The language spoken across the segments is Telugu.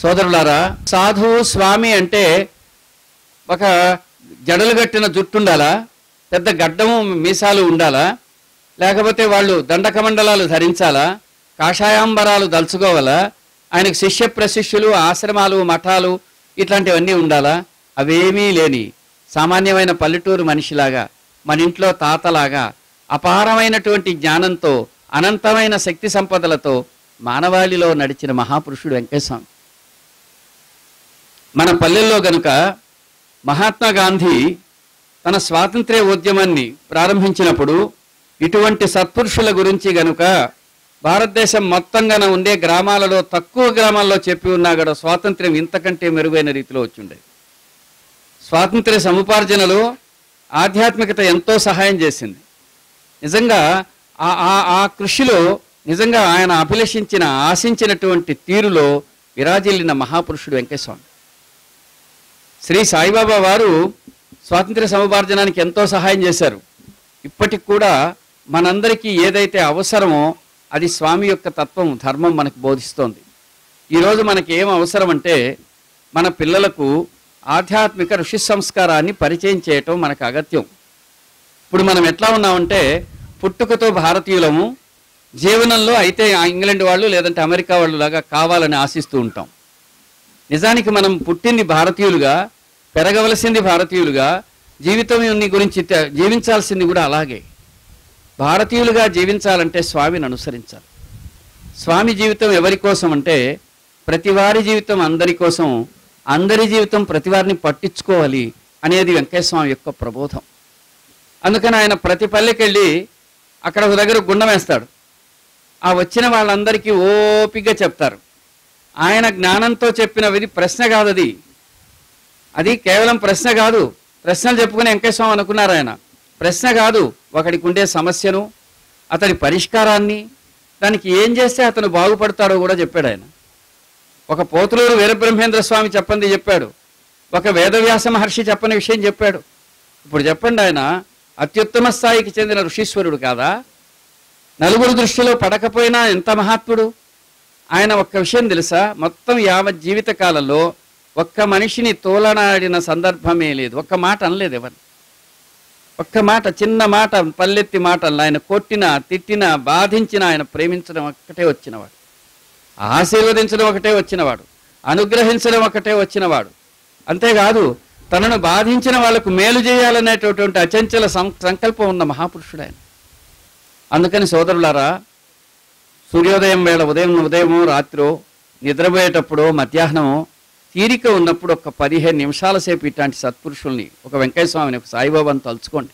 సోదరులారా సాధువు స్వామి అంటే ఒక జడలు కట్టిన జుట్టు ఉండాలా పెద్ద గడ్డము మీసాలు ఉండాలా లేకపోతే వాళ్ళు దండకమండలాలు ధరించాలా కాషాయాంబరాలు దలుచుకోవాలా ఆయనకు శిష్య ప్రశిష్యులు ఆశ్రమాలు మఠాలు ఇట్లాంటివన్నీ ఉండాలా అవేమీ లేని సామాన్యమైన పల్లెటూరు మనిషిలాగా మన ఇంట్లో తాతలాగా అపారమైనటువంటి జ్ఞానంతో అనంతమైన శక్తి సంపదలతో మానవాళిలో నడిచిన మహాపురుషుడు వెంకటస్వామి మన పల్లెల్లో గనుక మహాత్మా గాంధీ తన స్వాతంత్ర్య ఉద్యమాన్ని ప్రారంభించినప్పుడు ఇటువంటి సత్పురుషుల గురించి గనుక భారతదేశం మొత్తంగా ఉండే గ్రామాలలో తక్కువ గ్రామాల్లో చెప్పి ఉన్నా కూడా స్వాతంత్ర్యం ఇంతకంటే మెరుగైన రీతిలో వచ్చిండేది స్వాతంత్ర్య సముపార్జనలో ఆధ్యాత్మికత ఎంతో సహాయం చేసింది నిజంగా ఆ ఆ- ఆ కృషిలో నిజంగా ఆయన అభిలషించిన ఆశించినటువంటి తీరులో విరాజిల్లిన మహాపురుషుడు వెంకటస్వామి శ్రీ సాయిబాబా వారు స్వాతంత్ర్య సముపార్జనానికి ఎంతో సహాయం చేశారు ఇప్పటికి కూడా మనందరికీ ఏదైతే అవసరమో అది స్వామి యొక్క తత్వం ధర్మం మనకు బోధిస్తోంది ఈరోజు మనకి ఏం అవసరం అంటే మన పిల్లలకు ఆధ్యాత్మిక ఋషి సంస్కారాన్ని పరిచయం చేయటం మనకు అగత్యం ఇప్పుడు మనం ఎట్లా ఉన్నామంటే పుట్టుకతో భారతీయులము జీవనంలో అయితే ఆ ఇంగ్లాండ్ వాళ్ళు లేదంటే అమెరికా వాళ్ళు లాగా కావాలని ఆశిస్తూ ఉంటాం నిజానికి మనం పుట్టింది భారతీయులుగా పెరగవలసింది భారతీయులుగా జీవితం ని గురించి తె- జీవించాల్సింది కూడా అలాగే భారతీయులుగా జీవించాలంటే స్వామిని అనుసరించాలి స్వామి జీవితం ఎవరి కోసం అంటే ప్రతివారి జీవితం అందరి కోసం అందరి జీవితం ప్రతివారిని పట్టించుకోవాలి అనేది వెంకటేశ్వర స్వామి యొక్క ప్రబోధం అందుకని ఆయన ప్రతి పల్లెకెళ్ళి అక్కడ ఒక దగ్గర గుండం వేస్తాడు ఆ వచ్చిన వాళ్ళందరికీ ఓపిగ్గా చెప్తారు ఆయన జ్ఞానంతో చెప్పినవి ప్రశ్న కాదు అది అది కేవలం ప్రశ్న కాదు ప్రశ్నలు చెప్పుకుని వెంకటేశ్వరం అనుకున్నారు ఆయన ప్రశ్న కాదు ఒకడికి ఉండే సమస్యను అతడి పరిష్కారాన్ని దానికి ఏం చేస్తే అతను బాగుపడతాడో కూడా చెప్పాడు ఆయన ఒక పోతులూరు వీరబ్రహ్మేంద్ర స్వామి చెప్పంది చెప్పాడు ఒక వేదవ్యాస మహర్షి చెప్పని విషయం చెప్పాడు ఇప్పుడు చెప్పండి ఆయన అత్యుత్తమ స్థాయికి చెందిన ఋషీశ్వరుడు కాదా నలుగురు దృష్టిలో పడకపోయినా ఎంత మహాత్ముడు ఆయన ఒక్క విషయం తెలుసా మొత్తం యావత్ జీవిత కాలంలో ఒక్క మనిషిని తోలనాడిన సందర్భమే లేదు ఒక్క మాట అనలేదు ఎవరు ఒక్క మాట చిన్న మాట పల్లెత్తి మాట అనలా. ఆయన కొట్టిన తిట్టిన బాధించిన ఆయన ప్రేమించడం ఒక్కటే వచ్చినవాడు ఆశీర్వదించడం ఒకటే వచ్చినవాడు అనుగ్రహించడం ఒకటే వచ్చినవాడు అంతేకాదు తనను బాధించిన వాళ్లకు మేలు చేయాలనేటటువంటి అచంచల సం- సంకల్పం ఉన్న మహాపురుషుడు ఆయన అందుకని సోదరులారా సూర్యోదయం వేళ ఉదయం ఉదయమో రాత్రో నిద్రపోయేటప్పుడు మధ్యాహ్నమో తీరిక ఉన్నప్పుడు ఒక పదిహేను నిమిషాల సేపు ఇట్లాంటి సత్పురుషుల్ని ఒక వెంకయ్య స్వామిని ఒక సాయిబాబాని తలుచుకోండి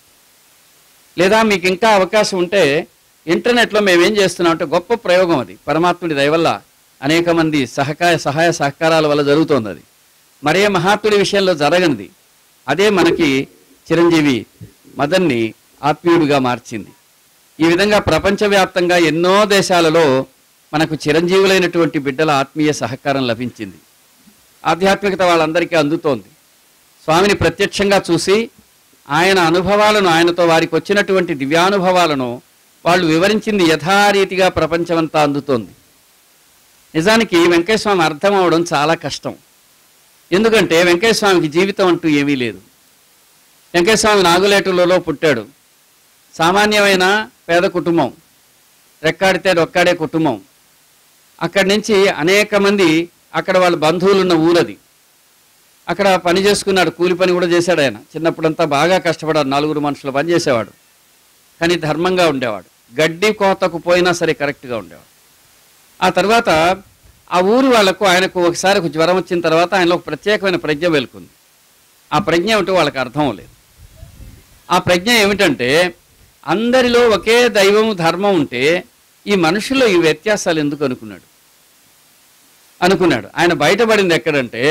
లేదా మీకు ఇంకా అవకాశం ఉంటే ఇంటర్నెట్లో మేము ఏం చేస్తున్నాం అంటే గొప్ప ప్రయోగం అది పరమాత్ముడి దయ వల్ల అనేక మంది సహకార సహాయ సహకారాల వల్ల జరుగుతోంది అది మరే మహాత్ముడి విషయంలో జరగనిది అదే మనకి చిరంజీవి మదన్ని ఆత్మీయుడిగా మార్చింది ఈ విధంగా ప్రపంచవ్యాప్తంగా ఎన్నో దేశాలలో మనకు చిరంజీవులైనటువంటి బిడ్డల ఆత్మీయ సహకారం లభించింది ఆధ్యాత్మికత వాళ్ళందరికీ అందుతోంది స్వామిని ప్రత్యక్షంగా చూసి ఆయన అనుభవాలను ఆయనతో వారికి వచ్చినటువంటి దివ్యానుభవాలను వాళ్ళు వివరించింది యథారీతిగా ప్రపంచమంతా అందుతోంది నిజానికి వెంకటస్వామి అర్థం అవడం చాలా కష్టం ఎందుకంటే వెంకటస్వామికి జీవితం అంటూ ఏమీ లేదు వెంకటస్వామి నాగులేటులలో పుట్టాడు సామాన్యమైన పేద కుటుంబం రెక్కాడితే రొక్కాడే కుటుంబం అక్కడి నుంచి అనేక మంది అక్కడ వాళ్ళ బంధువులు ఉన్న ఊరది అక్కడ పని చేసుకున్నాడు కూలి పని కూడా చేశాడు ఆయన చిన్నప్పుడంతా బాగా కష్టపడాడు నలుగురు మనుషులు పని చేసేవాడు కానీ ధర్మంగా ఉండేవాడు గడ్డి కోతకు పోయినా సరే కరెక్ట్గా ఉండేవాడు ఆ తర్వాత ఆ ఊరు వాళ్ళకు ఆయనకు ఒకసారి ఒక జ్వరం వచ్చిన తర్వాత ఆయనలో ఒక ప్రత్యేకమైన ప్రజ్ఞ వెలుకుంది ఆ ప్రజ్ఞ ఏమిటో వాళ్ళకి అర్థం లేదు ఆ ప్రజ్ఞ ఏమిటంటే అందరిలో ఒకే దైవం ధర్మం ఉంటే ఈ మనుషుల్లో ఈ వ్యత్యాసాలు ఎందుకు అనుకున్నాడు అనుకున్నాడు ఆయన బయటపడింది ఎక్కడంటే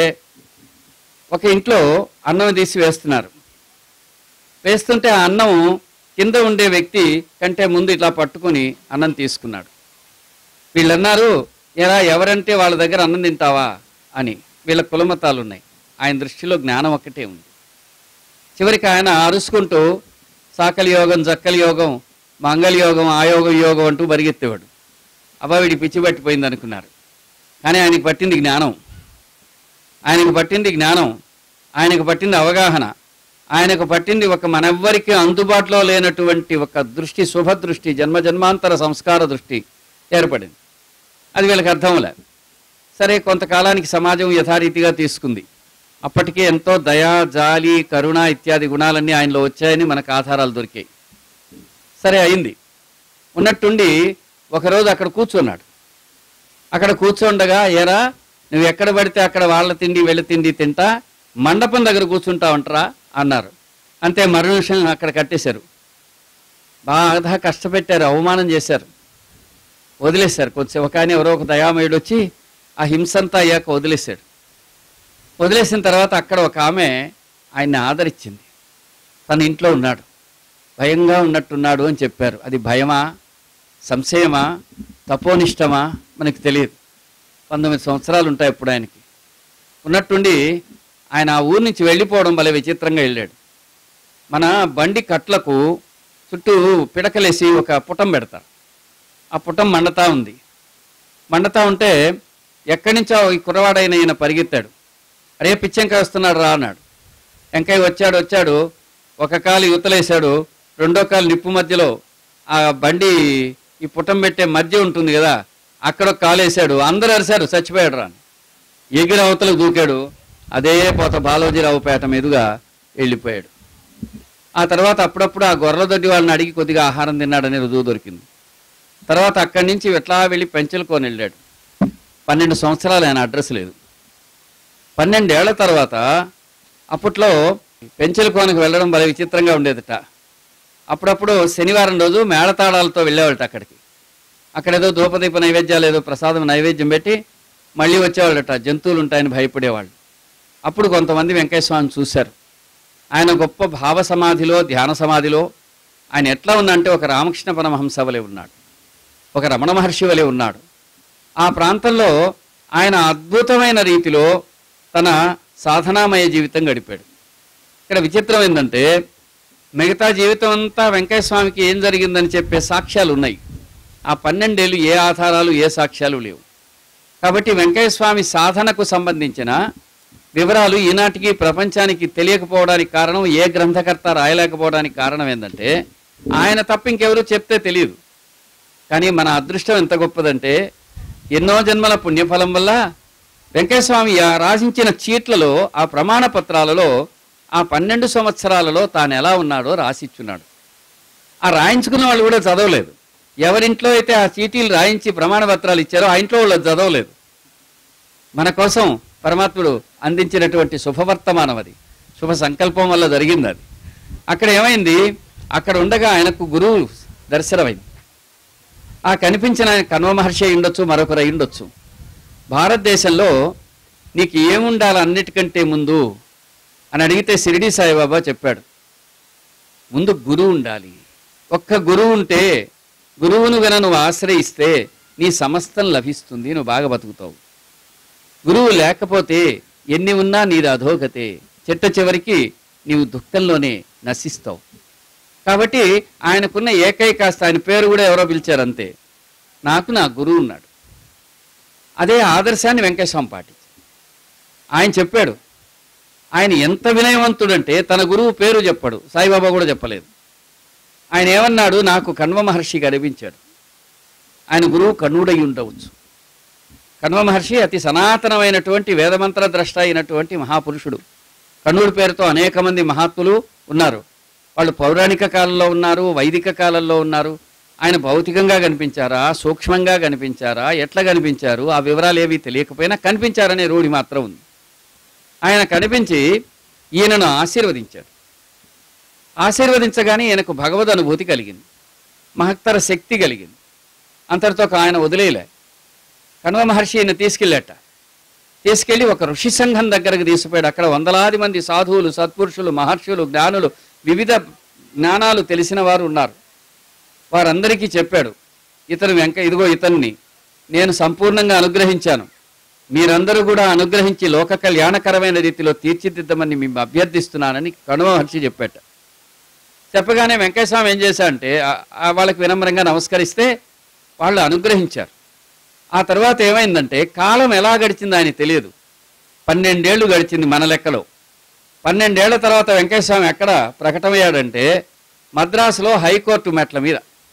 ఒక ఇంట్లో అన్నం తీసి వేస్తున్నారు వేస్తుంటే ఆ అన్నం కింద ఉండే వ్యక్తి కంటే ముందు ఇట్లా పట్టుకొని అన్నం తీసుకున్నాడు వీళ్ళు అన్నారు ఎరా ఎవరంటే వాళ్ళ దగ్గర అన్నం తింటావా అని వీళ్ళ కులమతాలు ఉన్నాయి ఆయన దృష్టిలో జ్ఞానం ఒక్కటే ఉంది చివరికి ఆయన అరుచుకుంటూ సాకలి యోగం జక్కలి యోగం మంగళ యోగం ఆయోగం యోగం అంటూ పరిగెత్తేవాడు అబ్బా వీడి పిచ్చి పట్టిపోయింది అనుకున్నారు కానీ ఆయనకి పట్టింది జ్ఞానం ఆయనకు పట్టింది జ్ఞానం ఆయనకు పట్టింది అవగాహన ఆయనకు పట్టింది ఒక మనెవ్వరికి అందుబాటులో లేనటువంటి ఒక దృష్టి శుభ దృష్టి జన్మ జన్మాంతర సంస్కార దృష్టి ఏర్పడింది అది వీళ్ళకి అర్థం లేదు సరే కొంతకాలానికి సమాజం యథారీతిగా తీసుకుంది అప్పటికే ఎంతో దయా జాలి కరుణ ఇత్యాది గుణాలన్నీ ఆయనలో వచ్చాయని మనకు ఆధారాలు దొరికాయి సరే అయింది ఉన్నట్టుండి ఒకరోజు అక్కడ కూర్చున్నాడు అక్కడ కూర్చోండగా ఎరా నువ్వు ఎక్కడ పడితే అక్కడ వాళ్ళ తిండి వీళ్ళ తిండి తింటా మండపం దగ్గర కూర్చుంటా ఉంటారా అన్నారు అంతే మరో నిమిషం అక్కడ కట్టేశారు బాగా కష్టపెట్టారు అవమానం చేశారు వదిలేశారు కొంచెం ఒక ఆయన ఎవరో ఒక దయామయుడు వచ్చి ఆ హింసంతా అయ్యాక వదిలేశాడు వదిలేసిన తర్వాత అక్కడ ఒక ఆమె ఆయన్ని ఆదరించింది తన ఇంట్లో ఉన్నాడు భయంగా ఉన్నట్టున్నాడు అని చెప్పారు అది భయమా సంశయమా తపోనిష్టమా మనకి తెలియదు పంతొమ్మిది సంవత్సరాలు ఉంటాయి ఇప్పుడు ఆయనకి ఉన్నట్టుండి ఆయన ఆ ఊరి నుంచి వెళ్ళిపోవడం వల్ల విచిత్రంగా వెళ్ళాడు మన బండి కట్లకు చుట్టూ పిడకలేసి ఒక పుటం పెడతారు ఆ పుటం మండతా ఉంది మండతా ఉంటే ఎక్కడి నుంచో ఈ కుర్రవాడైన ఈయన పరిగెత్తాడు అరే పిచ్చెంకాయ వస్తున్నాడు రా అన్నాడు వెంకయ్య వచ్చాడు వచ్చాడు ఒక కాలు యువతలేశాడు రెండో కాలు నిప్పు మధ్యలో ఆ బండి ఈ పుటం పెట్టే మధ్య ఉంటుంది కదా అక్కడ ఒక కాలు వేసాడు అందరూ అరిశారు చచ్చిపోయాడు రా అని. ఎగిరి అవతలకు దూకాడు అదే పోత బాలోజీరావుపేట మీదుగా వెళ్ళిపోయాడు ఆ తర్వాత అప్పుడప్పుడు ఆ గొర్రెల దొడ్డి వాళ్ళని అడిగి కొద్దిగా ఆహారం తిన్నాడని రుజువు దొరికింది తర్వాత అక్కడి నుంచి ఎట్లా వెళ్ళి పెంచలుకొని వెళ్ళాడు పన్నెండు సంవత్సరాలు ఆయన అడ్రస్ లేదు పన్నెండేళ్ల తర్వాత అప్పట్లో పెంచలకోనకు వెళ్ళడం భలే విచిత్రంగా ఉండేదట అప్పుడప్పుడు శనివారం రోజు మేళతాళాలతో వెళ్ళేవాళ్ళట అక్కడికి అక్కడ ఏదో ధూపదీప నైవేద్యాలు ఏదో ప్రసాదం నైవేద్యం పెట్టి మళ్ళీ వచ్చేవాళ్ళట జంతువులు ఉంటాయని భయపడేవాళ్ళు అప్పుడు కొంతమంది వెంకయ్య స్వామిని చూశారు ఆయన గొప్ప భావ సమాధిలో ధ్యాన సమాధిలో ఆయన ఎట్లా ఉందంటే ఒక రామకృష్ణ పరమహంస వలె ఉన్నాడు ఒక రమణ మహర్షి వలె ఉన్నాడు ఆ ప్రాంతంలో ఆయన అద్భుతమైన రీతిలో తన సాధనామయ జీవితం గడిపాడు ఇక్కడ విచిత్రం ఏంటంటే మిగతా జీవితం అంతా వెంకయ్య స్వామికి ఏం జరిగిందని చెప్పే సాక్ష్యాలు ఉన్నాయి ఆ పన్నెండేళ్ళు ఏ ఆధారాలు ఏ సాక్ష్యాలు లేవు కాబట్టి వెంకయ్య స్వామి సాధనకు సంబంధించిన వివరాలు ఈనాటికి ప్రపంచానికి తెలియకపోవడానికి కారణం ఏ గ్రంథకర్త రాయలేకపోవడానికి కారణం ఏంటంటే ఆయన తప్ప ఇంకెవరు చెప్తే తెలియదు కానీ మన అదృష్టం ఎంత గొప్పదంటే ఎన్నో జన్మల పుణ్యఫలం వల్ల వెంకటస్వామి ఆ రాసించిన చీట్లలో ఆ ప్రమాణ పత్రాలలో ఆ పన్నెండు సంవత్సరాలలో తాను ఎలా ఉన్నాడో రాసిచ్చున్నాడు ఆ రాయించుకున్న వాళ్ళు కూడా చదవలేదు ఎవరింట్లో అయితే ఆ చీటీలు రాయించి ప్రమాణ పత్రాలు ఇచ్చారో ఆ ఇంట్లో వాళ్ళు చదవలేదు మన కోసం పరమాత్ముడు అందించినటువంటి శుభవర్తమానం అది శుభ సంకల్పం వల్ల జరిగింది అది అక్కడ ఏమైంది అక్కడ ఉండగా ఆయనకు గురువు దర్శనమైంది ఆ కనిపించిన ఆయన కన్వ మహర్షి అయి ఉండొచ్చు మరొకరు అయి ఉండొచ్చు భారతదేశంలో నీకు ఏముండాలి అన్నిటికంటే ముందు అని అడిగితే షిరిడి సాయిబాబా చెప్పాడు ముందు గురువు ఉండాలి ఒక్క గురువు ఉంటే గురువును గన నువ్వు ఆశ్రయిస్తే నీ సమస్తం లభిస్తుంది నువ్వు బాగా బతుకుతావు గురువు లేకపోతే ఎన్ని ఉన్నా నీది అధోగతే చెట్ట చివరికి నీవు దుఃఖంలోనే నశిస్తావు కాబట్టి ఆయనకున్న ఏకైకాస్త ఆయన పేరు కూడా ఎవరో పిలిచారు అంతే నాకు నా గురువు ఉన్నాడు అదే ఆదర్శాన్ని వెంకటస్వామి పాటించారు ఆయన చెప్పాడు ఆయన ఎంత వినయవంతుడంటే తన గురువు పేరు చెప్పాడు సాయిబాబా కూడా చెప్పలేదు ఆయన ఏమన్నాడు నాకు కణ్వ మహర్షి కనిపించాడు ఆయన గురువు కన్నుడై ఉండవచ్చు కణ్వ మహర్షి అతి సనాతనమైనటువంటి వేదమంత్ర ద్రష్ట అయినటువంటి మహాపురుషుడు కన్నుడి పేరుతో అనేక మంది మహాత్ములు ఉన్నారు వాళ్ళు పౌరాణిక కాలంలో ఉన్నారు వైదిక కాలంలో ఉన్నారు ఆయన భౌతికంగా కనిపించారా సూక్ష్మంగా కనిపించారా ఎట్లా కనిపించారు ఆ వివరాలు ఏవి తెలియకపోయినా కనిపించారనే రూఢి మాత్రం ఉంది ఆయన కనిపించి ఈయనను ఆశీర్వదించాడు ఆశీర్వదించగానే ఈయనకు భగవద్ అనుభూతి కలిగింది మహత్తర శక్తి కలిగింది అంతటితో ఆయన వదిలేయలే కణవ మహర్షి ఈయన తీసుకెళ్ళాట తీసుకెళ్ళి ఒక ఋషి సంఘం దగ్గరకు తీసుకుపోయాడు అక్కడ వందలాది మంది సాధువులు సత్పురుషులు మహర్షులు జ్ఞానులు వివిధ జ్ఞానాలు తెలిసిన వారు ఉన్నారు వారందరికీ చెప్పాడు ఇతను వెంక ఇదిగో ఇతన్ని నేను సంపూర్ణంగా అనుగ్రహించాను మీరందరూ కూడా అనుగ్రహించి లోక కళ్యాణకరమైన రీతిలో తీర్చిదిద్దమని మేము అభ్యర్థిస్తున్నానని కణవ మహర్షి చెప్పాట చెప్పగానే వెంకటస్వామి ఏం చేశారంటే ఆ- ఆ వాళ్ళకి వినమ్రంగా నమస్కరిస్తే వాళ్ళు అనుగ్రహించారు ఆ తర్వాత ఏమైందంటే కాలం ఎలా గడిచిందో ఆయన తెలియదు పన్నెండేళ్లు గడిచింది మన లెక్కలో పన్నెండేళ్ల తర్వాత వెంకటస్వామి ఎక్కడ ప్రకటమయ్యాడంటే మద్రాసులో హైకోర్టు మెట్ల మీద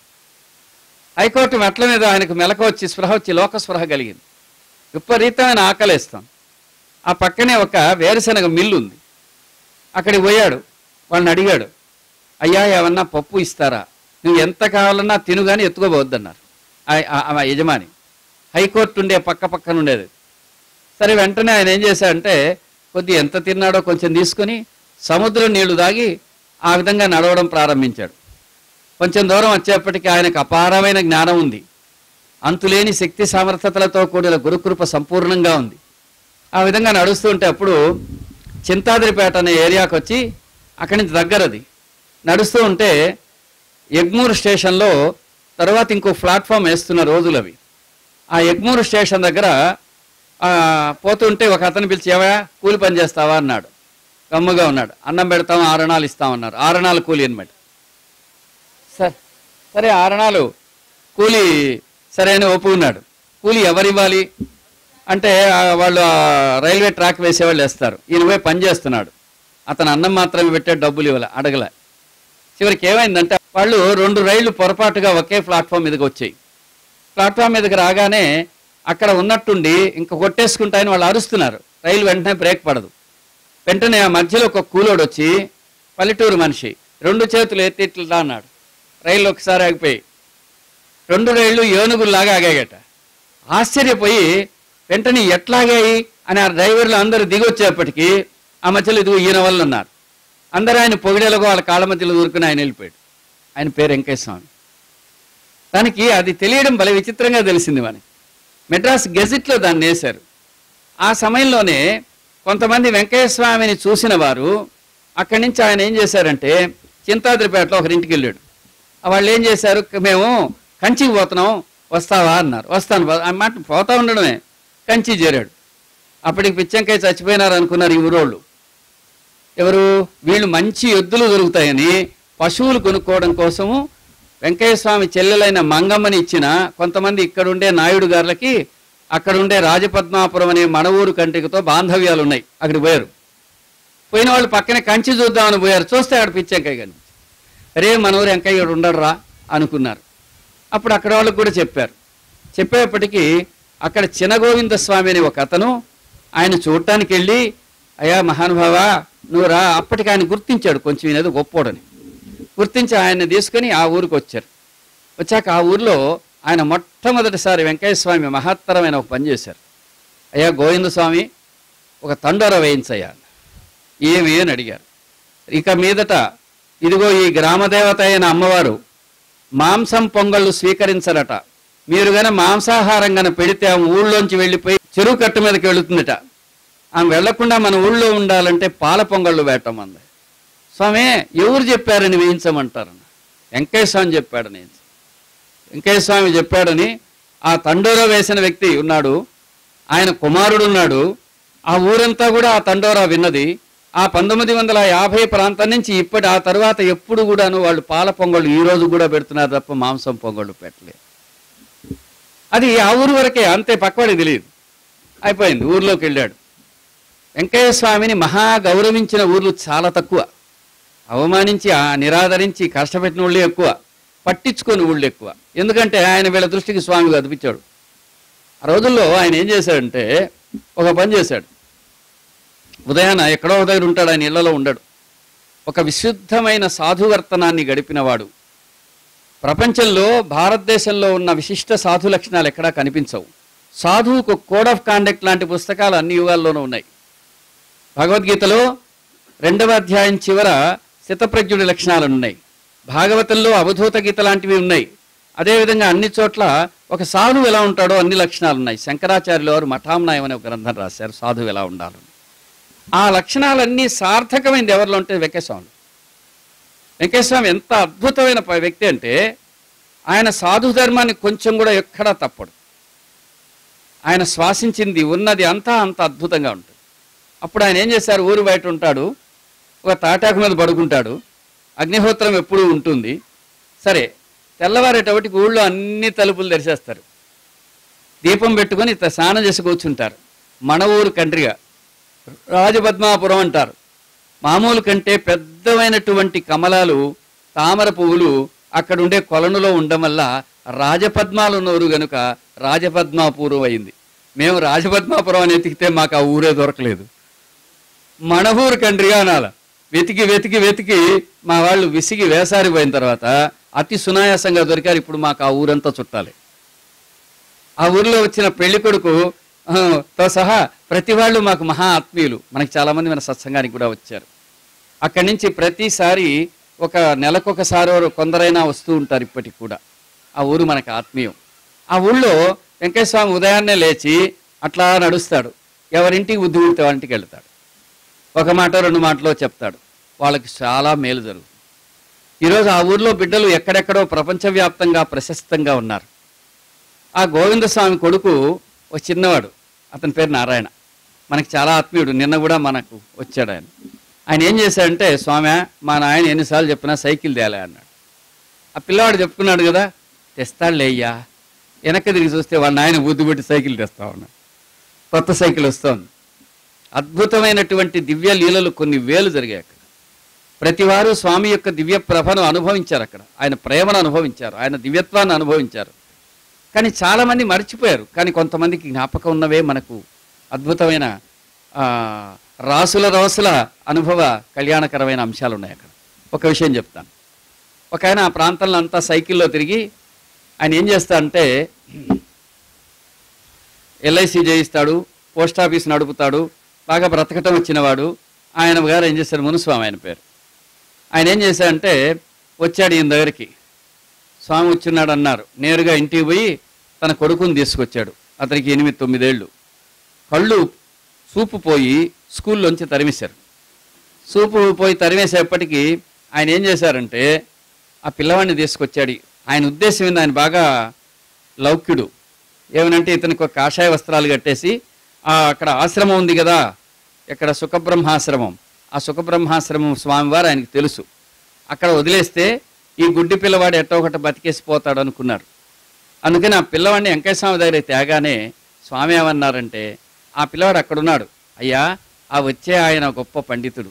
హైకోర్టు మెట్ల మీద ఆయనకు మెలకు వచ్చి స్పృహ వచ్చి లోక స్పృహ కలిగింది విపరీతమైన ఆకలిస్తాం ఆ పక్కనే ఒక వేరుశనగ మిల్లు ఉంది అక్కడికి పోయాడు వాళ్ళని అడిగాడు అయ్యా ఏమన్నా పప్పు ఇస్తారా నువ్వు ఎంత కావాలన్నా తిను కానీ ఎత్తుకోబోద్దన్నారు ఆ- ఆ- ఆ యజమాని హైకోర్టు ఉండే పక్క పక్కన ఉండేది సరే వెంటనే ఆయన ఏం చేశాడంటే కొద్ది ఎంత తిన్నాడో కొంచెం తీసుకొని సముద్రం నీళ్లు దాగి ఆ విధంగా నడవడం ప్రారంభించాడు కొంచెం దూరం వచ్చేప్పటికి ఆయనకు అపారమైన జ్ఞానం ఉంది అంతులేని శక్తి సామర్థ్యతలతో కూడిన గురుకృప సంపూర్ణంగా ఉంది ఆ విధంగా నడుస్తూ ఉంటే అప్పుడు చింతాద్రిపేట అనే ఏరియాకి వచ్చి అక్కడి నుంచి దగ్గరది నడుస్తూ ఉంటే ఎగ్మూర్ స్టేషన్లో తర్వాత ఇంకో ప్లాట్ఫామ్ వేస్తున్న రోజులు అవి ఆ ఎగ్మూర్ స్టేషన్ దగ్గర ఆ, పోతుంటే ఒక అతను పిలిచి ఏవయా కూలి పని చేస్తావా అన్నాడు గమ్ముగా ఉన్నాడు అన్నం పెడతాం ఆరణాలు ఇస్తామన్నారు ఆరణాలు కూలి అనమాట సరే సరే ఆరణాలు కూలి సరే అని ఒప్పుకున్నాడు కూలి ఎవరు ఇవ్వాలి అంటే ఆ, వాళ్ళు ఆ రైల్వే ట్రాక్ వేసేవాళ్ళు వేస్తారు ఈయన పోయి పని చేస్తున్నాడు అతను అన్నం మాత్రమే పెట్టే డబ్బులు ఇవ్వాలి అడగలే చివరికి ఏమైందంటే వాళ్ళు రెండు రైళ్లు పొరపాటుగా ఒకే ప్లాట్ఫామ్ మీదకి వచ్చాయి ప్లాట్ఫామ్ మీదకి రాగానే అక్కడ ఉన్నట్టుండి ఇంకా కొట్టేసుకుంటాయని వాళ్ళు అరుస్తున్నారు రైలు వెంటనే బ్రేక్ పడదు వెంటనే ఆ మధ్యలో ఒక కూలోడు వచ్చి పల్లెటూరు మనిషి రెండు చేతులు ఎత్తి ఇట్లా అన్నాడు రైలు ఒకసారి ఆగిపోయి రెండు రైళ్లు ఏనుగుల్లాగా ఆగాయట ఆశ్చర్యపోయి వెంటనే ఎట్లాగాయి అని ఆ డ్రైవర్లు అందరూ దిగొచ్చేప్పటికీ ఆ మధ్యలో ఇదిగో ఈయన వాళ్ళు ఉన్నారు అందరూ ఆయన పొగిడేలకు వాళ్ళ కాళ్ళ మధ్యలో దూరుకుని ఆయన వెళ్ళిపోయాడు ఆయన పేరు వెంకయ్య స్వామి దానికి అది తెలియడం భలే విచిత్రంగా తెలిసింది మనకి మెడ్రాస్ గెజిట్లో దాన్ని వేశారు ఆ సమయంలోనే కొంతమంది వెంకయ్య స్వామిని చూసిన వారు అక్కడి నుంచి ఆయన ఏం చేశారంటే చింతాద్రిపేటలో ఒకరింటికి వెళ్ళాడు ఆ వాళ్ళు ఏం చేశారు మేము కంచికి పోతున్నాం వస్తావా అన్నారు వస్తాను పో- ఆ మాట పోతా ఉండడమే కంచి చేరాడు అప్పటికి పిచ్చంకాయ చచ్చిపోయినారు అనుకున్నారు ఈ ఊరోళ్ళు ఎవరు వీళ్ళు మంచి ఎద్దులు దొరుకుతాయని పశువులు కొనుక్కోవడం కోసము వెంకయ్య స్వామి చెల్లెలైన మంగమ్మని ఇచ్చిన కొంతమంది ఇక్కడుండే నాయుడు గారులకి అక్కడుండే రాజపద్మాపురం అనే మన ఊరు కంటికతో బాంధవ్యాలు ఉన్నాయి అక్కడికి పోయారు పోయిన వాళ్ళు పక్కనే కంచి చూద్దామని పోయారు చూస్తే అక్కడ పిచ్చంకాయ కనిపించింది రే మన ఊరు వెంకయ్య ఉండడురా అనుకున్నారు అప్పుడు అక్కడ వాళ్ళకు కూడా చెప్పారు చెప్పేప్పటికీ అక్కడ చినగోవింద స్వామి అని ఒక అతను ఆయన చూడటానికి వెళ్ళి అయ్యా మహానుభావ నువ్వు రా అప్పటికి ఆయన గుర్తించాడు కొంచెం ఈయన ఏదో గొప్పోడని గుర్తించి ఆయన్ని తీసుకొని ఆ ఊరికి వచ్చారు వచ్చాక ఆ ఊర్లో ఆయన మొట్టమొదటిసారి వెంకయ్య స్వామి మహత్తరమైన ఒక పని చేశారు అయ్యా గోవింద స్వామి ఒక తండోర వేయించయ్యా ఏమి అని అడిగారు ఇక మీదట ఇదిగో ఈ గ్రామదేవత అయిన అమ్మవారు మాంసం పొంగళ్ళు స్వీకరించరట మీరు గన మాంసాహారం గన పెడితే ఆమె ఊళ్ళోంచి వెళ్ళిపోయి చెరువు కట్ట మీదకి వెళుతుందట ఆమె వెళ్లకుండా మన ఊళ్ళో ఉండాలంటే పాల పొంగళ్ళు వేయటమంది స్వామి ఎవరు చెప్పారని వేయించమంటారన్న వెంకయ్య స్వామి చెప్పాడని వెంకయ్య స్వామి చెప్పాడని ఆ తండోరా వేసిన వ్యక్తి ఉన్నాడు ఆయన కుమారుడు ఉన్నాడు ఆ ఊరంతా కూడా ఆ తండోరా విన్నది ఆ పంతొమ్మిది వందల యాభై ప్రాంతం నుంచి ఇప్పటి ఆ తర్వాత ఎప్పుడు కూడాను వాళ్ళు పాల పొంగళ్ళు ఈ రోజు కూడా పెడుతున్నారు తప్ప మాంసం పొంగళ్ళు పెట్టలేదు అది ఆ ఊరు వరకే అంతే పక్కవాడికి తెలియదు అయిపోయింది ఊర్లోకి వెళ్ళాడు వెంకయ్య స్వామిని మహా గౌరవించిన ఊర్లు చాలా తక్కువ అవమానించి ఆ నిరాదరించి కష్టపెట్టిన ఊళ్ళే ఎక్కువ పట్టించుకొని ఊళ్ళు ఎక్కువ ఎందుకంటే ఆయన వీళ్ళ దృష్టికి స్వామి కదిపించాడు ఆ రోజుల్లో ఆయన ఏం చేశాడంటే ఒక పని చేశాడు ఉదయాన ఎక్కడో ఒక దగ్గర ఉంటాడు ఆయన ఇళ్లలో ఉండడు ఒక విశుద్ధమైన సాధువర్తనాన్ని గడిపినవాడు ప్రపంచంలో భారతదేశంలో ఉన్న విశిష్ట సాధు లక్షణాలు ఎక్కడా కనిపించవు సాధువుకు కోడ్ ఆఫ్ కాండక్ట్ లాంటి పుస్తకాలు అన్ని యుగాల్లోనూ ఉన్నాయి భగవద్గీతలో రెండవ అధ్యాయం చివర శతప్రజ్ఞుడి లక్షణాలు ఉన్నాయి భాగవతంలో అవధూత గీత లాంటివి ఉన్నాయి అదేవిధంగా అన్ని చోట్ల ఒక సాధువు ఎలా ఉంటాడో అన్ని లక్షణాలు ఉన్నాయి శంకరాచార్యులు వారు మఠాంనాయం అనే ఒక గ్రంథం రాశారు సాధువు ఎలా ఉండాలని ఆ లక్షణాలన్నీ సార్థకమైనది ఎవరిలో ఉంటే వెంకటస్వామి వెంకటస్వామి ఎంత అద్భుతమైన ప- వ్యక్తి అంటే ఆయన సాధు ధర్మాన్ని కొంచెం కూడా ఎక్కడా తప్పడు ఆయన శ్వాసించింది ఉన్నది అంతా అంత అద్భుతంగా ఉంటుంది అప్పుడు ఆయన ఏం చేశారు ఊరు బయట ఉంటాడు ఒక తాటాకు మీద పడుకుంటాడు అగ్నిహోత్రం ఎప్పుడూ ఉంటుంది సరే తెల్లవారేటప్పటికి ఊళ్ళో అన్ని తలుపులు తెరిచేస్తారు దీపం పెట్టుకొని ఇట్లా స్నానం చేసి కూర్చుంటారు మన ఊరు కంట్రిగా రాజపద్మాపురం అంటారు మామూలు కంటే పెద్దవైనటువంటి కమలాలు తామర పువ్వులు అక్కడ ఉండే కొలనులో ఉండడం వల్ల రాజపద్మాలు నోరు గనుక రాజపద్మాపురం అయింది మేము రాజపద్మాపురం అని ఎతికితే మాకు ఆ ఊరే దొరకలేదు మన ఊరు కండ్రిగా అనాల వెతికి వెతికి వెతికి మా వాళ్ళు విసిగి వేసారిపోయిన తర్వాత అతి సునాయాసంగా దొరికారు ఇప్పుడు మాకు ఆ ఊరంతా చుట్టాలి ఆ ఊర్లో వచ్చిన పెళ్లి కొడుకు ఆ, తో సహా ప్రతి వాళ్ళు మాకు మహా ఆత్మీయులు మనకి చాలామంది మన సత్సంగానికి కూడా వచ్చారు అక్కడి నుంచి ప్రతిసారి ఒక నెలకొకసారి కొందరైనా వస్తూ ఉంటారు ఇప్పటికి కూడా ఆ ఊరు మనకు ఆత్మీయం ఆ ఊళ్ళో వెంకటేశ్వర స్వామి ఉదయాన్నే లేచి అట్లా నడుస్తాడు ఎవరింటికి బుద్ధి పుడితే వారింటికి వెళ్తాడు ఒక మాట రెండు మాటలో చెప్తాడు వాళ్ళకి చాలా మేలు జరుగుతుంది ఈరోజు ఆ ఊర్లో బిడ్డలు ఎక్కడెక్కడో ప్రపంచవ్యాప్తంగా ప్రశస్తంగా ఉన్నారు ఆ గోవిందస్వామి కొడుకు ఒక చిన్నవాడు అతని పేరు నారాయణ మనకి చాలా ఆత్మీయుడు నిన్న కూడా మనకు వచ్చాడు ఆయన ఆయన ఏం చేశాడంటే స్వామి మా నాయన ఎన్నిసార్లు చెప్పినా సైకిల్ తేలే అన్నాడు ఆ పిల్లవాడు చెప్పుకున్నాడు కదా తెస్తాడులే అయ్యా వెనక్కి తిరిగి చూస్తే వాళ్ళ నాయన బుద్ధి పెట్టి సైకిల్ తెస్తా ఉన్నాడు కొత్త సైకిల్ వస్తోంది అద్భుతమైనటువంటి దివ్య లీలలు కొన్ని వేలు జరిగాయి అక్కడ ప్రతివారు స్వామి యొక్క దివ్య ప్రభను అనుభవించారు అక్కడ ఆయన ప్రేమను అనుభవించారు ఆయన దివ్యత్వాన్ని అనుభవించారు కానీ చాలామంది మర్చిపోయారు కానీ కొంతమందికి జ్ఞాపకం ఉన్నవే మనకు అద్భుతమైన ఆ, రాసుల రాసుల అనుభవ కళ్యాణకరమైన అంశాలు ఉన్నాయి అక్కడ ఒక విషయం చెప్తాను ఒక ఆయన ఆ ప్రాంతంలో అంతా సైకిల్లో తిరిగి ఆయన ఏం చేస్తా అంటే ఎల్ఐసి చేయిస్తాడు పోస్ట్ ఆఫీస్ నడుపుతాడు బాగా బ్రతకటం వచ్చినవాడు ఆయన గారు ఏం చేశారు మునుస్వామి ఆయన పేరు ఆయన ఏం చేశాడంటే వచ్చాడు ఈయన దగ్గరికి స్వామి వచ్చున్నాడు అన్నారు నేరుగా ఇంటికి పోయి తన కొడుకుని తీసుకొచ్చాడు అతనికి ఎనిమిది తొమ్మిదేళ్ళు కళ్ళు చూపు పోయి స్కూల్లోంచి తరిమేశారు చూపు పోయి తరిమేసేపటికి ఆయన ఏం చేశారంటే ఆ పిల్లవాడిని తీసుకొచ్చాడు ఆయన ఉద్దేశం ఏంది ఆయన బాగా లౌక్యుడు ఏమనంటే ఇతనికి ఒక కాషాయ వస్త్రాలు కట్టేసి ఆ అక్కడ ఆశ్రమం ఉంది కదా ఇక్కడ సుఖబ్రహ్మాశ్రమం ఆ సుఖబ్రహ్మాశ్రమం స్వామివారు ఆయనకి తెలుసు అక్కడ వదిలేస్తే ఈ గుడ్డి పిల్లవాడు ఎట్టో ఒకటి బతికేసిపోతాడు అనుకున్నాడు అందుకని ఆ పిల్లవాడిని వెంకయ్య స్వామి దగ్గర తేగానే స్వామి ఏమన్నారంటే ఆ పిల్లవాడు అక్కడున్నాడు అయ్యా ఆ వచ్చే ఆయన గొప్ప పండితుడు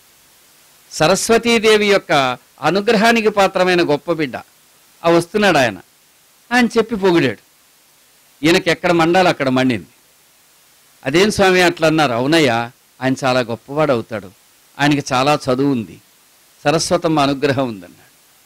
సరస్వతీదేవి యొక్క అనుగ్రహానికి పాత్రమైన గొప్ప బిడ్డ ఆ వస్తున్నాడు ఆయన ఆయన చెప్పి పొగిడాడు ఈయనకి ఎక్కడ మండాలో అక్కడ మండింది అదేం స్వామి అట్లా అన్నారు అవునయ్యా ఆయన చాలా గొప్పవాడు అవుతాడు ఆయనకి చాలా చదువు ఉంది సరస్వతమ్మ అనుగ్రహం ఉందన్నాడు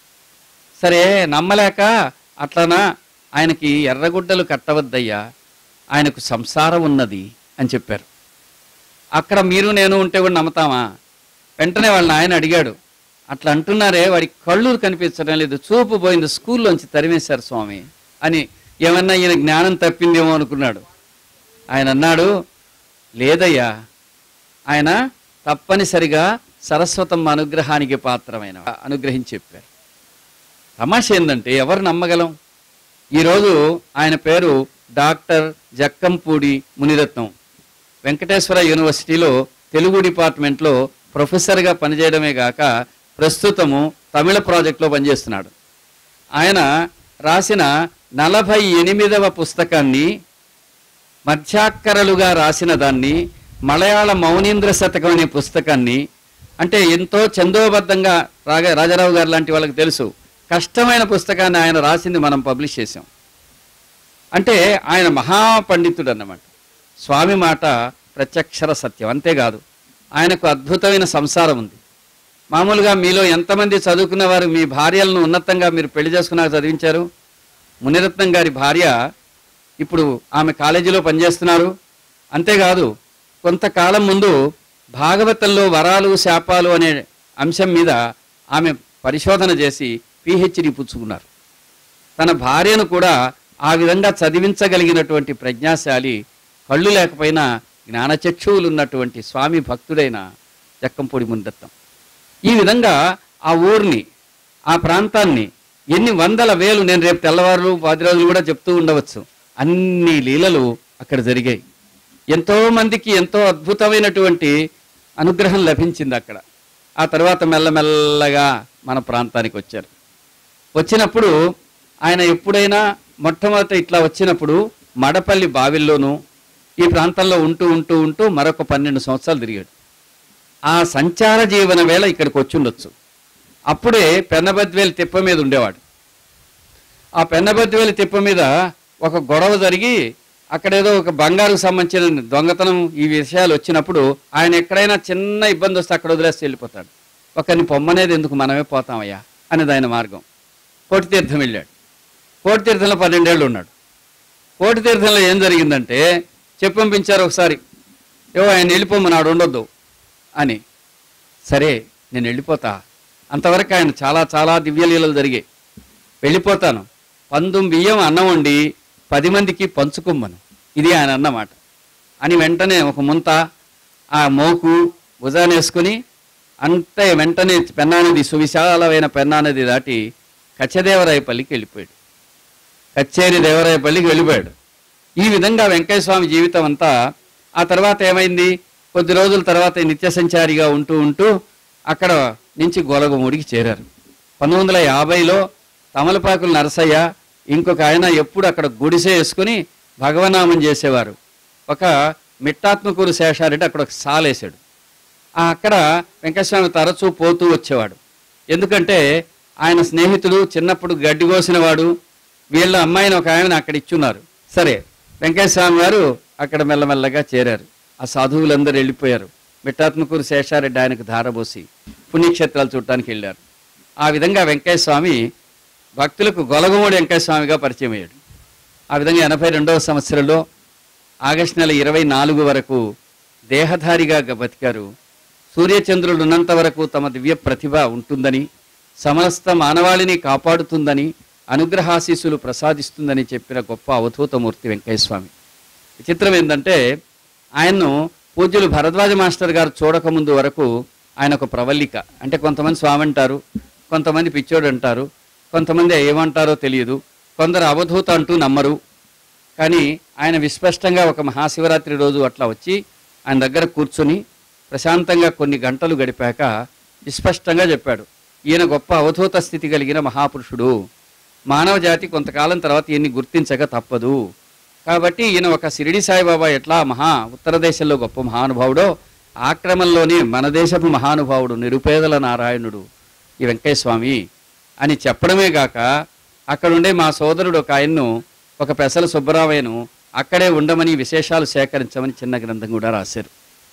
సరే నమ్మలేక అట్లనా ఆయనకి ఎర్రగుడ్డలు కట్టవద్దయ్యా ఆయనకు సంసారం ఉన్నది అని చెప్పారు అక్కడ మీరు నేను ఉంటే కూడా నమ్ముతామా వెంటనే వాళ్ళ ఆయన అడిగాడు అట్లా అంటున్నారే వాడి కళ్ళు కనిపించడం లేదు చూపు పోయింది స్కూల్లోంచి తరిమేశారు స్వామి అని ఏమన్నా ఈయన జ్ఞానం తప్పిందేమో అనుకున్నాడు ఆయన అన్నాడు లేదయ్యా ఆయన తప్పనిసరిగా సరస్వతమ్మ అనుగ్రహానికి పాత్రమైన అనుగ్రహించి చెప్పారు తమాష ఏంటంటే ఎవరు నమ్మగలం ఈరోజు ఆయన పేరు డాక్టర్ జక్కంపూడి మునిరత్నం వెంకటేశ్వర యూనివర్సిటీలో తెలుగు డిపార్ట్మెంట్లో ప్రొఫెసర్గా పనిచేయడమే గాక ప్రస్తుతము తమిళ ప్రాజెక్టులో పనిచేస్తున్నాడు ఆయన రాసిన నలభై ఎనిమిదవ పుస్తకాన్ని మధ్యాక్కరలుగా రాసిన దాన్ని మలయాళ మౌనీంద్ర శతకం అనే పుస్తకాన్ని అంటే ఎంతో చందోబద్ధంగా రాగా రాజారావు గారు లాంటి వాళ్ళకి తెలుసు కష్టమైన పుస్తకాన్ని ఆయన రాసింది మనం పబ్లిష్ చేసాం అంటే ఆయన మహాపండితుడు అన్నమాట స్వామి మాట ప్రత్యక్షర సత్యం అంతేకాదు ఆయనకు అద్భుతమైన సంసారం ఉంది మామూలుగా మీలో ఎంతమంది చదువుకున్న వారు మీ భార్యలను ఉన్నతంగా మీరు పెళ్లి చేసుకున్నాక చదివించారు మునిరత్నం గారి భార్య ఇప్పుడు ఆమె కాలేజీలో పనిచేస్తున్నారు అంతేకాదు కొంతకాలం ముందు భాగవతంలో వరాలు శాపాలు అనే అంశం మీద ఆమె పరిశోధన చేసి పిహెచ్డి పుచ్చుకున్నారు తన భార్యను కూడా ఆ విధంగా చదివించగలిగినటువంటి ప్రజ్ఞాశాలి కళ్ళు లేకపోయినా జ్ఞానచక్షువులు ఉన్నటువంటి స్వామి భక్తుడైన జక్కంపూడి మునిరత్నం ఈ విధంగా ఆ ఊరిని ఆ ప్రాంతాన్ని ఎన్ని వందల వేలు నేను రేపు తెల్లవారులు పది రోజులు కూడా చెప్తూ ఉండవచ్చు అన్ని లీలలు అక్కడ జరిగాయి ఎంతో మందికి ఎంతో అద్భుతమైనటువంటి అనుగ్రహం లభించింది అక్కడ ఆ తర్వాత మెల్లమెల్లగా మన ప్రాంతానికి వచ్చారు వచ్చినప్పుడు ఆయన ఎప్పుడైనా మొట్టమొదట ఇట్లా వచ్చినప్పుడు మడపల్లి బావిల్లోనూ ఈ ప్రాంతంలో ఉంటూ ఉంటూ ఉంటూ మరొక పన్నెండు సంవత్సరాలు తిరిగాడు ఆ సంచార జీవన వేళ ఇక్కడికి వచ్చి ఉండొచ్చు అప్పుడే పెన్నబద్వేలు తిప్ప మీద ఉండేవాడు ఆ పెన్నబద్వేలు తిప్ప మీద ఒక గొడవ జరిగి అక్కడేదో ఒక బంగారుకు సంబంధించిన దొంగతనం ఈ విషయాలు వచ్చినప్పుడు ఆయన ఎక్కడైనా చిన్న ఇబ్బంది వస్తే అక్కడ వదిలేసి వెళ్ళిపోతాడు ఒకరిని పొమ్మనేది ఎందుకు మనమే పోతామయ్యా అనేది ఆయన మార్గం కోటితీర్థం వెళ్ళాడు కోటితీర్థంలో పన్నెండేళ్ళు ఉన్నాడు కోటితీర్థంలో ఏం జరిగిందంటే చెప్పి పంపించారు ఒకసారి ఏవో ఆయన వెళ్ళిపోమన్నాడు ఉండొద్దు అని సరే నేను వెళ్ళిపోతా అంతవరకు ఆయన చాలా చాలా దివ్యలీలలు జరిగాయి వెళ్ళిపోతాను పందుం బియ్యం అన్నం వండి పది మందికి పంచుకోమ్మను ఇది ఆయన అన్నమాట అని వెంటనే ఒక ముంత ఆ మోకు భుజాన వేసుకుని అంతే వెంటనే పెన్నా నది సువిశాలమైన పెన్నా నది దాటి కచ్చదేవరాయపల్లికి వెళ్ళిపోయాడు కచ్చేరి దేవరాయపల్లికి వెళ్ళిపోయాడు ఈ విధంగా వెంకయ్య స్వామి జీవితం అంతా ఆ తర్వాత ఏమైంది కొద్ది రోజుల తర్వాత నిత్య సంచారిగా ఉంటూ ఉంటూ అక్కడ నుంచి గొలగమూడికి చేరారు పంతొమ్మిది వందల యాభైలో తమలపాకుల నరసయ్య ఇంకొక ఆయన ఎప్పుడు అక్కడ గుడిసె వేసుకుని భగవనామం చేసేవారు ఒక మిట్టాత్మకూరు శేషారెడ్డి అక్కడ ఒక సాలేసాడు ఆ అక్కడ వెంకటస్వామి తరచూ పోతూ వచ్చేవాడు ఎందుకంటే ఆయన స్నేహితుడు చిన్నప్పుడు గడ్డి కోసినవాడు వీళ్ళ అమ్మాయిని ఒక ఆమెను అక్కడ ఇచ్చున్నారు సరే వెంకటస్వామి గారు అక్కడ మెల్లమెల్లగా చేరారు ఆ సాధువులందరూ వెళ్ళిపోయారు మిట్టాత్మకూరు శేషారెడ్డి ఆయనకు ధారబోసి పుణ్యక్షేత్రాలు చూడటానికి వెళ్ళారు ఆ విధంగా వెంకయ్య స్వామి భక్తులకు గొలగమూడి వెంకయ్య స్వామిగా పరిచయం అయ్యాడు ఆ విధంగా ఎనభై రెండవ సంవత్సరంలో ఆగస్టు నెల ఇరవై నాలుగు వరకు దేహధారిగా గ- బతికారు సూర్యచంద్రులు ఉన్నంత వరకు తమ దివ్య ప్రతిభ ఉంటుందని సమస్త మానవాళిని కాపాడుతుందని అనుగ్రహాశీస్సులు ప్రసాదిస్తుందని చెప్పిన గొప్ప అవధూతమూర్తి వెంకయ్య స్వామి విచిత్రం ఏంటంటే ఆయన్ను పూజ్యులు భరద్వాజ మాస్టర్ గారు చూడకముందు వరకు ఆయన ఒక ప్రవల్లిక అంటే కొంతమంది స్వామి అంటారు కొంతమంది పిచ్చోడు అంటారు కొంతమంది ఏమంటారో తెలియదు కొందరు అవధూత అంటూ నమ్మరు కానీ ఆయన విస్పష్టంగా ఒక మహాశివరాత్రి రోజు అట్లా వచ్చి ఆయన దగ్గర కూర్చొని ప్రశాంతంగా కొన్ని గంటలు గడిపాక విస్పష్టంగా చెప్పాడు ఈయన గొప్ప అవధూత స్థితి కలిగిన మహాపురుషుడు మానవ జాతి కొంతకాలం తర్వాత ఈయన్ని గుర్తించక తప్పదు కాబట్టి ఈయన ఒక షిరిడి సాయిబాబా ఎట్లా మహా ఉత్తర దేశంలో గొప్ప మహానుభావుడో ఆ క్రమంలోనే మన దేశపు మహానుభావుడు నిరుపేదల నారాయణుడు ఈ వెంకయ్య స్వామి అని చెప్పడమే గాక అక్కడుండే మా సోదరుడు ఒక ఆయన్ను ఒక పెసల సుబ్బరామయ్యను అక్కడే ఉండమని విశేషాలు సేకరించమని చిన్న గ్రంథం కూడా రాశారు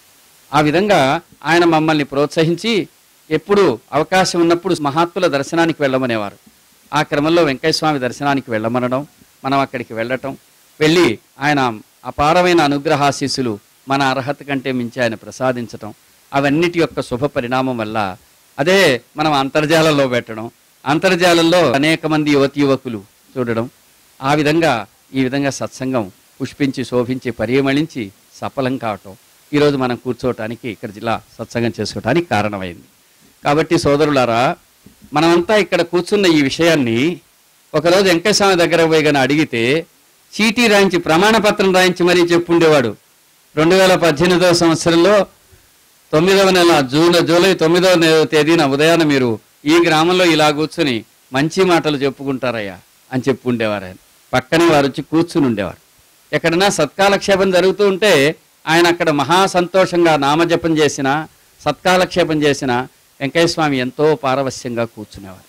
ఆ విధంగా ఆయన మమ్మల్ని ప్రోత్సహించి ఎప్పుడు అవకాశం ఉన్నప్పుడు మహాత్ముల దర్శనానికి వెళ్ళమనేవారు ఆ క్రమంలో వెంకయ్య స్వామి దర్శనానికి వెళ్ళమనడం మనం అక్కడికి వెళ్ళటం వెళ్ళి ఆయన అపారమైన అనుగ్రహాశీస్సులు మన అర్హత కంటే మించి ఆయన ప్రసాదించటం అవన్నిటి యొక్క శుభ పరిణామం వల్ల అదే మనం అంతర్జాలంలో పెట్టడం అంతర్జాలంలో అనేక మంది యువతి యువకులు చూడడం ఆ విధంగా ఈ విధంగా సత్సంగం పుష్పించి శోభించి పరిమళించి సఫలం కావటం ఈరోజు మనం కూర్చోవటానికి ఇక్కడ జిల్లా సత్సంగం చేసుకోవటానికి కారణమైంది కాబట్టి సోదరులారా మనమంతా ఇక్కడ కూర్చున్న ఈ విషయాన్ని ఒకరోజు వెంకటస్వామి దగ్గర పోయి కానీ అడిగితే చీటీ రాయించి ప్రమాణపత్రం రాయించి మరీ చెప్పుండేవాడు రెండు వేల పద్దెనిమిదవ సంవత్సరంలో తొమ్మిదవ నెల జూన్ జూలై తొమ్మిదవ నెల తేదీన ఉదయాన మీరు ఈ గ్రామంలో ఇలా కూర్చుని మంచి మాటలు చెప్పుకుంటారయ్యా అని చెప్పి ఉండేవారు ఆయన పక్కనే వారు వచ్చి కూర్చుని ఉండేవారు ఎక్కడైనా సత్కాలక్షేపం జరుగుతూ ఉంటే ఆయన అక్కడ మహా సంతోషంగా నామజపం చేసిన సత్కాలక్షేపం చేసిన వెంకయ్య స్వామి ఎంతో పారవస్యంగా కూర్చునేవారు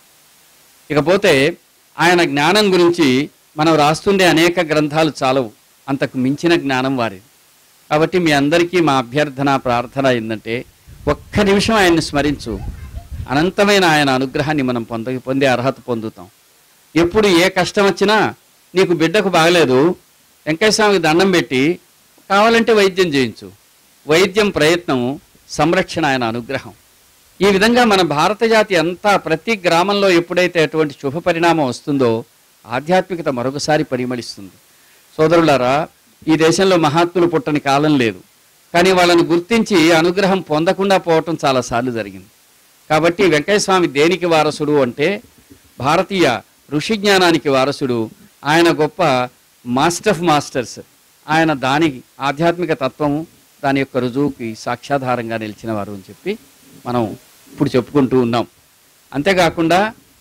ఇకపోతే ఆయన జ్ఞానం గురించి మనం రాస్తుండే అనేక గ్రంథాలు చాలవు అంతకు మించిన జ్ఞానం వారిది కాబట్టి మీ అందరికీ మా అభ్యర్థన ప్రార్థన ఏంటంటే ఒక్క నిమిషం ఆయన్ని స్మరించు అనంతమైన ఆయన అనుగ్రహాన్ని మనం పొంద పొందే అర్హత పొందుతాం ఎప్పుడు ఏ కష్టం వచ్చినా నీకు బిడ్డకు బాగలేదు వెంకయ్య స్వామికి దండం పెట్టి కావాలంటే వైద్యం చేయించు వైద్యం ప్రయత్నం సంరక్షణ ఆయన అనుగ్రహం ఈ విధంగా మన భారత జాతి అంతా ప్రతి గ్రామంలో ఎప్పుడైతే అటువంటి శుభ పరిణామం వస్తుందో ఆధ్యాత్మికత మరొకసారి పరిమళిస్తుంది సోదరులారా ఈ దేశంలో మహాత్ములు పుట్టని కాలం లేదు కానీ వాళ్ళని గుర్తించి అనుగ్రహం పొందకుండా పోవటం చాలాసార్లు జరిగింది కాబట్టి వెంకయ్య స్వామి దేనికి వారసుడు అంటే భారతీయ ఋషి జ్ఞానానికి వారసుడు ఆయన గొప్ప మాస్టర్ ఆఫ్ మాస్టర్స్ ఆయన దానికి ఆధ్యాత్మిక తత్వము దాని యొక్క రుజువుకి సాక్ష్యాధారంగా నిలిచిన వారు అని చెప్పి మనం ఇప్పుడు చెప్పుకుంటూ ఉన్నాం అంతేకాకుండా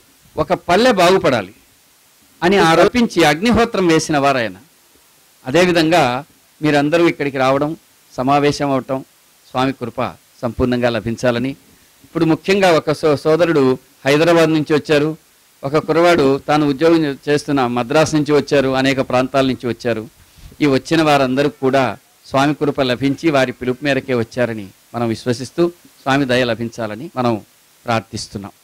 ఒక పల్లె బాగుపడాలి అని ఆరోపించి అగ్నిహోత్రం వేసిన వారు ఆయన అదేవిధంగా మీరందరూ ఇక్కడికి రావడం సమావేశం అవటం స్వామి కృప సంపూర్ణంగా లభించాలని ఇప్పుడు ముఖ్యంగా ఒక సో సోదరుడు హైదరాబాద్ నుంచి వచ్చారు ఒక కురవాడు తాను ఉద్యోగం చేస్తున్న మద్రాసు నుంచి వచ్చారు అనేక ప్రాంతాల నుంచి వచ్చారు ఈ వచ్చిన వారందరూ కూడా స్వామి కృప లభించి వారి పిలుపు మేరకే వచ్చారని మనం విశ్వసిస్తూ స్వామి దయ లభించాలని మనం ప్రార్థిస్తున్నాం